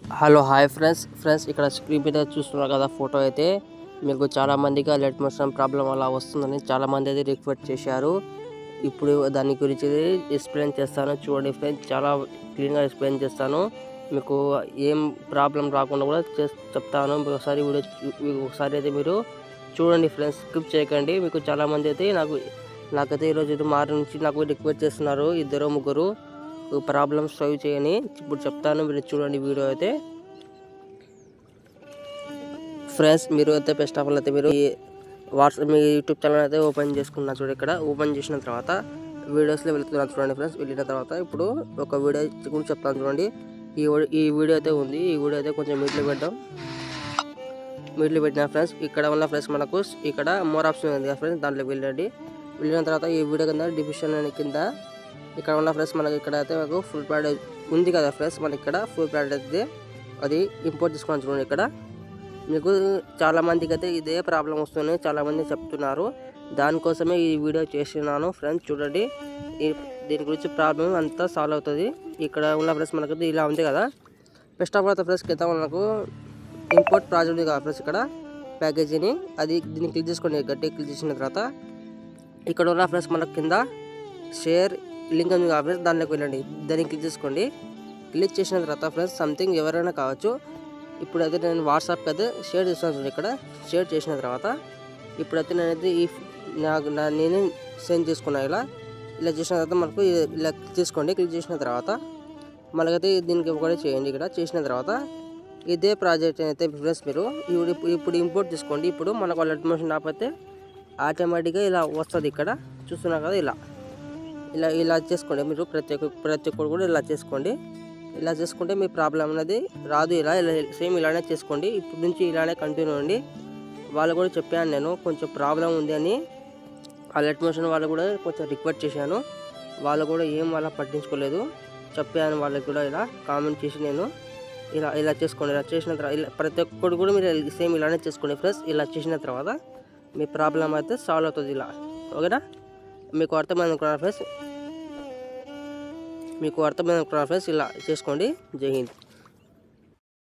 hello hi friends friends ఇక్కడ screen మీద చూస్తున్నారు కదా ఫోటో అయితే మీకు చాలా మందికి లెట్ మోషన్ ప్రాబ్లం అలా వస్తుందని చాలా మంది అయితే రిక్వెస్ట్ చేశారు ఇప్పుడు దాని గురించి ఎక్స్ప్లెయిన్ చేస్తాను చూడండి ఫ్రెండ్స్ చాలా క్లీన్గా ఎక్స్ప్లెయిన్ చేస్తాను మీకు ఏం ప్రాబ్లం రాకుండా కూడా చేస్ చెప్తాను మీరు ఒకసారి వీడియో చూ- మీకు ఒకసారి అయితే మీరు చూడండి ఫ్రెండ్స్ స్కిప్ చేయకండి మీకు చాలా మంది అయితే నాకు నాకైతే ఈరోజు ఇది మారి నుంచి నాకు రిక్వెస్ట్ చేస్తున్నారు ఇద్దరు ముగ్గురు ప్రాబ్లమ్ సాల్వ్ చేయని ఇప్పుడు చెప్తాను మీరు చూడండి వీడియో అయితే ఫ్రెండ్స్ మీరు అయితే బెస్ట్ ఆఫ్ ఆల్ అయితే మీరు ఈ వాట్సాప్ మీ యూట్యూబ్ ఛానల్ అయితే ఓపెన్ చేసుకున్నా చూడండి ఇక్కడ ఓపెన్ చేసిన తర్వాత వీడియోస్లో వెళ్తున్నాను చూడండి ఫ్రెండ్స్ వెళ్ళిన తర్వాత ఇప్పుడు ఒక వీడియో గురించి చెప్తాను చూడండి ఈ వీ- ఈ వీడియో అయితే ఉంది ఈ వీడియో అయితే కొంచెం మీట్లో పెడదాం మీట్లో పెట్టిన ఫ్రెండ్స్ ఇక్కడ ఉన్న ఫ్రెండ్స్ మనకు ఇక్కడ మోర్ ఆప్షన్ ఉంది కదా ఫ్రెండ్స్ దాంట్లోకి వెళ్ళండి వెళ్ళిన తర్వాత ఈ వీడియో కింద డిస్క్రిప్షన్ కింద ఇక్కడ ఉన్న ఫ్రెండ్స్ మనకి ఇక్కడ అయితే మనకు ఫుల్ ప్రోడక్ట్ ఉంది కదా ఫ్రెండ్స్ మనకి ఇక్కడ ఫుల్ ప్రోడక్ట్ అయితే అది ఇంపోర్ట్ చేసుకోవాలి చూడండి ఇక్కడ మీకు చాలా మందికి అయితే ఇదే ప్రాబ్లం వస్తుంది చాలా మంది చెప్తున్నారు దానికోసమే ఈ వీడియో చేస్తున్నాను ఫ్రెండ్స్ చూడండి ఈ దీని గురించి ప్రాబ్లం అంతా సాల్వ్ అవుతుంది ఇక్కడ ఉన్న ఫ్రెండ్స్ మనకు ఇలా ఉంది కదా ఫస్ట్ ఆఫ్ ఆల్ ఫ్రెండ్స్ కింద మనకు ఇంపోర్ట్ ప్రాజెక్ట్ ఉంది కదా ఫ్రెండ్స్ ఇక్కడ ప్యాకేజీని అది దీన్ని క్లిక్ చేసుకోండి గట్టి క్లిక్ చేసిన తర్వాత ఇక్కడ ఉన్న ఫ్రెండ్స్ మనకు కింద షేర్ లింక్ ఉంది కదా ఫ్రెండ్స్ దానిలోకి వెళ్ళండి దాన్ని క్లిక్ చేసుకోండి క్లిక్ చేసిన తర్వాత ఫ్రెండ్స్ సంథింగ్ ఎవరైనా కావచ్చు ఇప్పుడైతే నేను వాట్సాప్కి అయితే షేర్ చేస్తాను చూడండి ఇక్కడ షేర్ చేసిన తర్వాత ఇప్పుడైతే నేనైతే ఈ నాకు నా నేనే సెండ్ చేసుకున్నా ఇలా ఇలా చేసిన తర్వాత మనకు ఇది- ఇలా క్లిక్ చేసుకోండి క్లిక్ చేసిన తర్వాత మనకైతే దీనికి ఒకటి చేయండి ఇక్కడ చేసిన తర్వాత ఇదే ప్రాజెక్ట్ అయితే ఫ్రెండ్స్ మీరు ఇప్పుడు ఇప్పుడు ఇంపోర్ట్ చేసుకోండి ఇప్పుడు మనకు వాళ్ళ అడ్మిషన్ ఆపైతే ఆటోమేటిక్గా ఇలా వస్తుంది ఇక్కడ చూస్తున్నారు కదా ఇలా ఇలా ఇలా చేసుకోండి మీరు ప్రతి ఒక్క ప్రతి ఒక్కరు కూడా ఇలా చేసుకోండి ఇలా చేసుకుంటే మీ ప్రాబ్లం అనేది రాదు ఇలా ఇలా సేమ్ ఇలానే చేసుకోండి ఇప్పటి నుంచి ఇలానే కంటిన్యూ అండి వాళ్ళు కూడా చెప్పాను నేను కొంచెం ప్రాబ్లం ఉంది అని ఆ లెట్ మోషన్ వాళ్ళు కూడా కొంచెం రిక్వెస్ట్ చేశాను వాళ్ళు కూడా ఏం వాళ్ళ పట్టించుకోలేదు చెప్పాను వాళ్ళకి కూడా ఇలా కామెంట్ చేసి నేను ఇలా ఇలా చేసుకోండి ఇలా చేసిన తర్వాత ఇలా ప్రతి ఒక్కరు కూడా మీరు సేమ్ ఇలానే చేసుకోండి ఫ్రెండ్స్ ఇలా చేసిన తర్వాత మీ ప్రాబ్లం అయితే సాల్వ్ అవుతుంది ఇలా ఓకేనా మీకు అర్థమైంది అనుకున్నాను ఫ్రెండ్స్ మీకు అర్థమైంది అనుకున్నాను ఫ్రెండ్స్ ఇలా చేసుకోండి జై హింద్